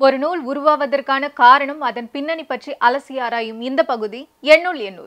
ஒரு நூல் உருவாவதற்கான காரணம் அதன் பின்னணி பற்றி அலசி ஆராயும் இந்த பகுதி எண்ணுள் எண்ணூர்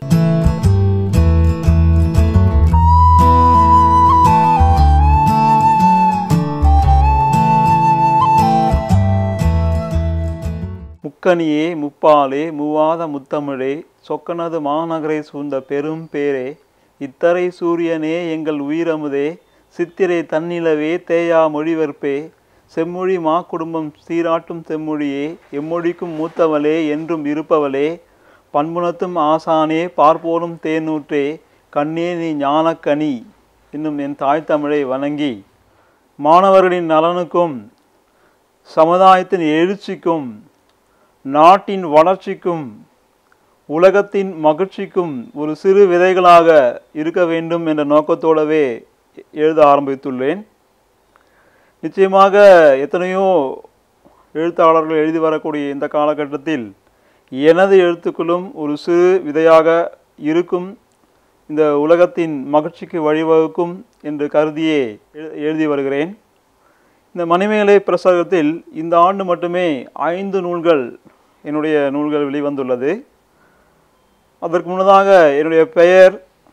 முக்கனியே முப்பாலே மூவாத முத்தமிழே சொக்கனது மாநகரை சூழ்ந்த பெரும் பேரே இத்தரை சூரியனே எங்கள் உயிரமுதே சித்திரை தன்னிலவே தேயா மொழிவர்ப்பே செம்மொழி மா குடும்பம் சீராட்டும் செம்மொழியே எம்மொழிக்கும் மூத்தவளே என்றும் இருப்பவளே பண்புணத்தும் ஆசானே பார்ப்போரும் தேனூற்றே கண்ணே நீ ஞானக்கனி என்னும் என் தாய் தமிழை வணங்கி மாணவர்களின் நலனுக்கும் சமுதாயத்தின் எழுச்சிக்கும் நாட்டின் வளர்ச்சிக்கும் உலகத்தின் மகிழ்ச்சிக்கும் ஒரு சிறு விதைகளாக இருக்க வேண்டும் என்ற நோக்கத்தோடவே எழுத ஆரம்பித்துள்ளேன் நிச்சயமாக எத்தனையோ எழுத்தாளர்கள் எழுதி வரக்கூடிய இந்த காலகட்டத்தில் எனது எழுத்துக்களும் ஒரு சிறு விதையாக இருக்கும் இந்த உலகத்தின் மகிழ்ச்சிக்கு வழிவகுக்கும் என்று கருதியே எழு- எழுதி வருகிறேன் இந்த மணிமேலை பிரசங்கத்தில் இந்த ஆண்டு மட்டுமே ஐந்து நூல்கள் என்னுடைய நூல்கள் வெளிவந்துள்ளது அதற்கு முன்னதாக என்னுடைய பெயர்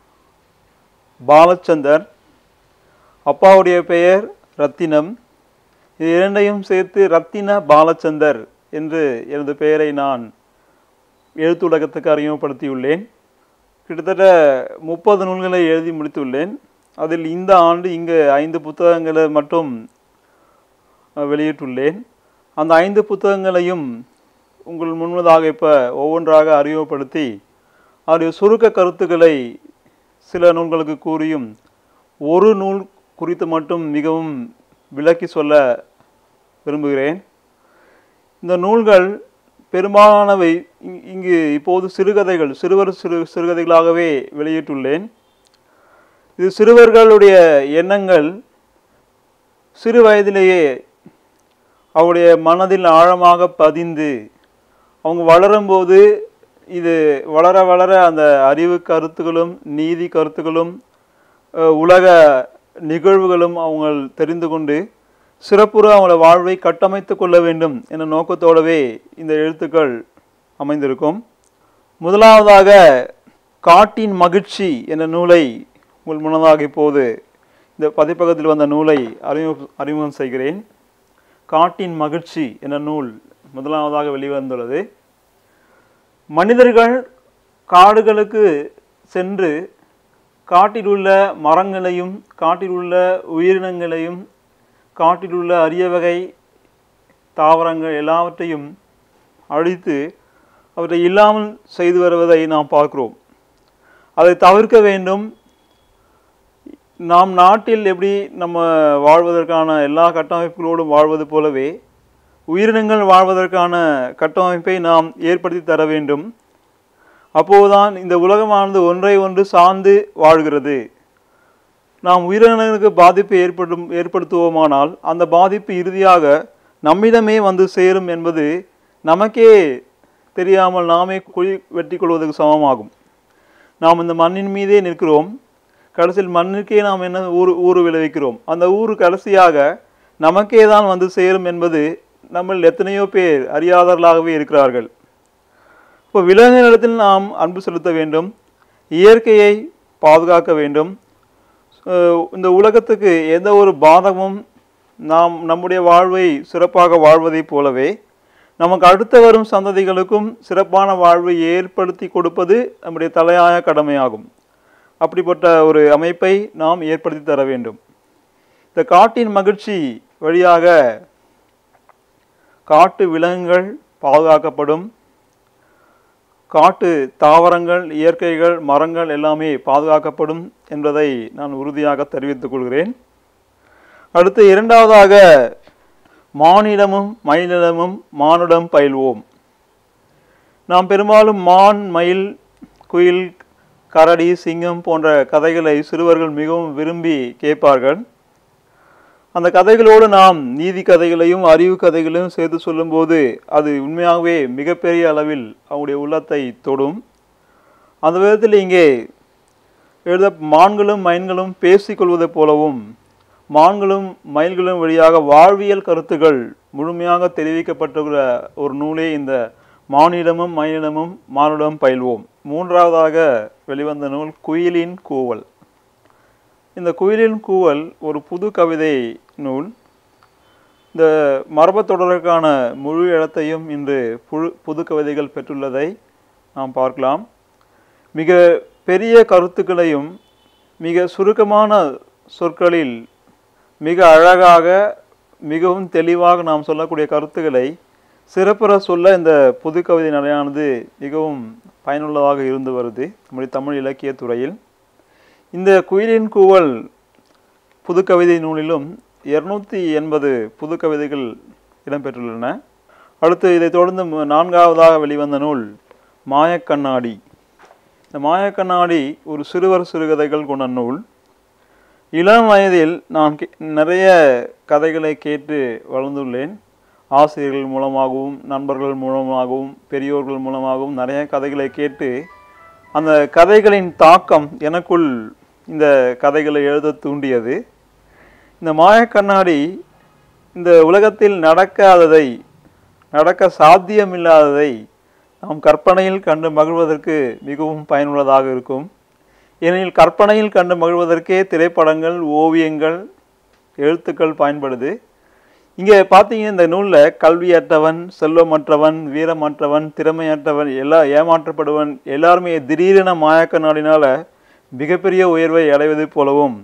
பாலச்சந்தர் அப்பாவுடைய பெயர் ரத்தினம் இது இரண்டையும் சேர்த்து ரத்தின பாலச்சந்தர் என்று எனது பெயரை நான் எழுத்துலகத்துக்கு அறிமுகப்படுத்தியுள்ளேன் கிட்டத்தட்ட முப்பது நூல்களை எழுதி முடித்துள்ளேன் அதில் இந்த ஆண்டு இங்கு ஐந்து புத்தகங்களை மட்டும் அஹ், வெளியிட்டுள்ளேன் அந்த ஐந்து புத்தகங்களையும் உங்கள் முன்பதாக இப்போ ஒவ்வொன்றாக அறிமுகப்படுத்தி அதனுடைய சுருக்க கருத்துக்களை சில நூல்களுக்கு கூறியும் ஒரு நூல் குறித்து மட்டும் மிகவும் விளக்கி சொல்ல விரும்புகிறேன் இந்த நூல்கள் பெரும்பாலானவை இங்- இங்கு இப்போது சிறுகதைகள் சிறுவர் சிறு சிறுகதைகளாகவே வெளியிட்டுள்ளேன் இது சிறுவர்களுடைய எண்ணங்கள் சிறு வயதிலேயே அவருடைய மனதில் ஆழமாக பதிந்து அவங்க வளரும்போது இது வளர வளர அந்த அறிவு கருத்துக்களும் நீதி கருத்துக்களும் அஹ், உலக நிகழ்வுகளும் அவங்க தெரிந்து கொண்டு சிறப்புற அவங்கள வாழ்வை கட்டமைத்து கொள்ள வேண்டும் என்ற நோக்கத்தோடவே இந்த எழுத்துக்கள் அமைந்திருக்கும் முதலாவதாக காட்டின் மகிழ்ச்சி என்ற நூலை உங்கள் முன்னதாக இப்போது இந்த பதிப்பகத்தில் வந்த நூலை அறிமுக அறிமுகம் செய்கிறேன் காட்டின் மகிழ்ச்சி என்ற நூல் முதலாவதாக வெளிவந்துள்ளது மனிதர்கள் காடுகளுக்கு சென்று காட்டில் உள்ள மரங்களையும் காட்டில் உள்ள உயிரினங்களையும் காட்டில் உள்ள அரிய வகை தாவரங்கள் எல்லாவற்றையும் அழித்து அவற்றை இல்லாமல் செய்து வருவதை நாம் பார்க்கிறோம் அதை தவிர்க்க வேண்டும் நாம் நாட்டில் எப்படி நம்ம வாழ்வதற்கான எல்லா கட்டமைப்புகளோடும் வாழ்வது போலவே உயிரினங்கள் வாழ்வதற்கான கட்டமைப்பை நாம் ஏற்படுத்தி தர வேண்டும் அப்போதுதான் இந்த உலகமானது ஒன்றை ஒன்று சார்ந்து வாழ்கிறது நாம் உயிரினங்களுக்கு பாதிப்பை ஏற்படும் ஏற்படுத்துவோமானால் அந்த பாதிப்பு இறுதியாக நம்மிடமே வந்து சேரும் என்பது நமக்கே தெரியாமல் நாமே குழி வெட்டி கொள்வதற்கு சமமாகும் நாம் இந்த மண்ணின் மீதே நிற்கிறோம் கடைசியில் மண்ணுக்கே நாம் என்ன ஊறு ஊறு விளைவிக்கிறோம் அந்த ஊறு கடைசியாக நமக்கே தான் வந்து சேரும் என்பது நம்ம எத்தனையோ பேர் அறியாதவர்களாகவே இருக்கிறார்கள் இப்போ விலங்குகளிடத்தில் நாம் அன்பு செலுத்த வேண்டும் இயற்கையை பாதுகாக்க வேண்டும் அஹ் இந்த உலகத்துக்கு எந்த ஒரு பாதகமும் நாம் நம்முடைய வாழ்வை சிறப்பாக வாழ்வதைப் போலவே நமக்கு அடுத்து வரும் சந்ததிகளுக்கும் சிறப்பான வாழ்வை ஏற்படுத்தி கொடுப்பது நம்முடைய தலையாய கடமையாகும் அப்படிப்பட்ட ஒரு அமைப்பை நாம் ஏற்படுத்தி தர வேண்டும் இந்த காட்டின் மகிழ்ச்சி வழியாக காட்டு விலங்குகள் பாதுகாக்கப்படும் காட்டு தாவரங்கள் இயற்கைகள் மரங்கள் எல்லாமே பாதுகாக்கப்படும் என்பதை நான் உறுதியாக தெரிவித்துக் கொள்கிறேன் அடுத்து இரண்டாவதாக மானிடமும் மயிலிடமும் மானுடம் பயில்வோம் நாம் பெரும்பாலும் மான் மயில் குயில் கரடி சிங்கம் போன்ற கதைகளை சிறுவர்கள் மிகவும் விரும்பி கேட்பார்கள் அந்த கதைகளோடு நாம் நீதி கதைகளையும் அறிவு கதைகளையும் சேர்த்து சொல்லும்போது அது உண்மையாகவே மிகப்பெரிய அளவில் அவங்களுடைய உள்ளத்தை தொடும் அந்த விதத்தில் இங்கே எழுத மான்களும் மயில்களும் பேசிக்கொள்வதைப் போலவும் மான்களும் மயில்களும் வழியாக வாழ்வியல் கருத்துகள் முழுமையாக தெரிவிக்கப்பட்டுள்ள ஒரு நூலே இந்த மானிடமும் மயிலிடமும் மானுடம் பயில்வோம் மூன்றாவதாக வெளிவந்த நூல் குயிலின் கூவல் இந்த குயிலின் கூவல் ஒரு புது கவிதை நூல் இந்த மரபுத் தொடருக்கான முழு இடத்தையும் இன்று புழு புது கவிதைகள் பெற்றுள்ளதை நாம் பார்க்கலாம் மிக பெரிய கருத்துக்களையும் மிக சுருக்கமான சொற்களில் மிக அழகாக மிகவும் தெளிவாக நாம் சொல்லக்கூடிய கருத்துக்களை சிறப்புற சொல்ல இந்த புது கவிதை நடையானது மிகவும் பயனுள்ளதாக இருந்து வருது நம்முடைய தமிழ் இலக்கியத் துறையில் இந்த குயிலின் கூவல் புது கவிதை நூலிலும் இருநூத்தி எண்பது புது கவிதைகள் இடம்பெற்றுள்ளன அடுத்து இதைத் தொடர்ந்து மு- நான்காவதாக வெளிவந்த நூல் மாயக்கண்ணாடி இந்த மாயக்கண்ணாடி ஒரு சிறுவர் சிறுகதைகள் கொண்ட நூல் இளம் வயதில் நான் கே- நிறைய கதைகளை கேட்டு வளர்ந்துள்ளேன் ஆசிரியர்கள் மூலமாகவும் நண்பர்கள் மூலமாகவும் பெரியோர்கள் மூலமாகவும் நிறைய கதைகளை கேட்டு அந்த கதைகளின் தாக்கம் எனக்குள் இந்த கதைகளை எழுத தூண்டியது இந்த மாயக்கண்ணாடி இந்த உலகத்தில் நடக்காததை நடக்க சாத்தியமில்லாததை நாம் கற்பனையில் கண்டு மகிழ்வதற்கு மிகவும் பயனுள்ளதாக இருக்கும் ஏனெனில் கற்பனையில் கண்டு மகிழ்வதற்கே திரைப்படங்கள் ஓவியங்கள் எழுத்துக்கள் பயன்படுது இங்கே பார்த்தீங்கன்னா இந்த நூலில் கல்வியற்றவன் செல்வமற்றவன் வீரமற்றவன் திறமையற்றவன் எல்லா ஏமாற்றப்படுவன் எல்லாருமே திடீரென மாயக்கண்ணாடினால மிகப்பெரிய உயர்வை அடைவது போலவும்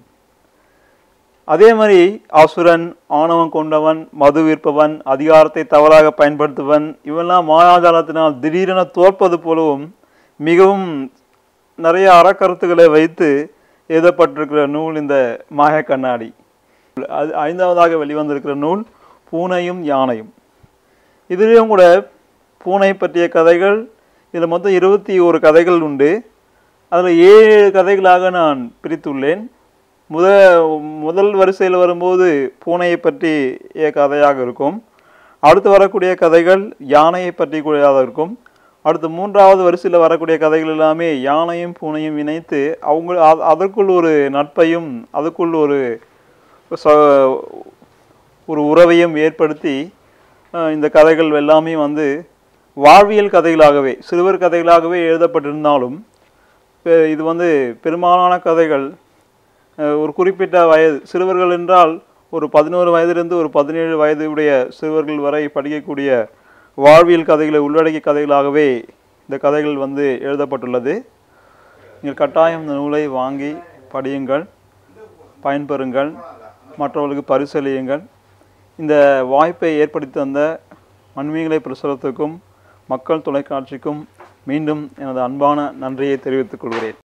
அதே மாதிரி அசுரன் ஆணவம் கொண்டவன் மது விற்பவன் அதிகாரத்தை தவறாக பயன்படுத்துவன் இவெல்லாம் மாயாஜாலத்தினால் திடீரென தோற்பது போலவும் மிகவும் நிறைய அறக்கருத்துக்களை வைத்து எழுதப்பட்டிருக்கிற நூல் இந்த மாயக்கண்ணாடி அது ஐந்தாவதாக வெளிவந்திருக்கிற நூல் பூனையும் யானையும் இதுலேயும் கூட பூனை பற்றிய கதைகள் இதில் மொத்தம் இருபத்தி ஒரு கதைகள் உண்டு அதில் ஏழு கதைகளாக நான் பிரித்துள்ளேன் முத முதல் வரிசையில் வரும்போது பூனையை பற்றிய கதையாக இருக்கும் அடுத்து வரக்கூடிய கதைகள் யானையை பற்றி கூடியதாக இருக்கும் அடுத்து மூன்றாவது வரிசையில் வரக்கூடிய கதைகள் எல்லாமே யானையும் பூனையும் இணைத்து அவங்க அ- அதற்குள் ஒரு நட்பையும் அதுக்குள் ஒரு ச ஒரு உறவையும் ஏற்படுத்தி அஹ், இந்த கதைகள் எல்லாமே வந்து வாழ்வியல் கதைகளாகவே சிறுவர் கதைகளாகவே எழுதப்பட்டிருந்தாலும் பெ- இது வந்து பெரும்பாலான கதைகள் அஹ், ஒரு குறிப்பிட்ட வயது சிறுவர்கள் என்றால் ஒரு பதினோரு வயதிலிருந்து ஒரு பதினேழு வயது உடைய சிறுவர்கள் வரை படிக்கக்கூடிய வாழ்வியல் கதைகளை உள்ளடக்கிய கதைகளாகவே இந்த கதைகள் வந்து எழுதப்பட்டுள்ளது நீங்கள் கட்டாயம் இந்த நூலை வாங்கி படியுங்கள் பயன்பெறுங்கள் மற்றவர்களுக்கு பரிசளியுங்கள் இந்த வாய்ப்பை ஏற்படுத்தி தந்த மண்மீகளை பிரசுரத்துக்கும் மக்கள் தொலைக்காட்சிக்கும் மீண்டும் எனது அன்பான நன்றியை தெரிவித்துக் கொள்கிறேன்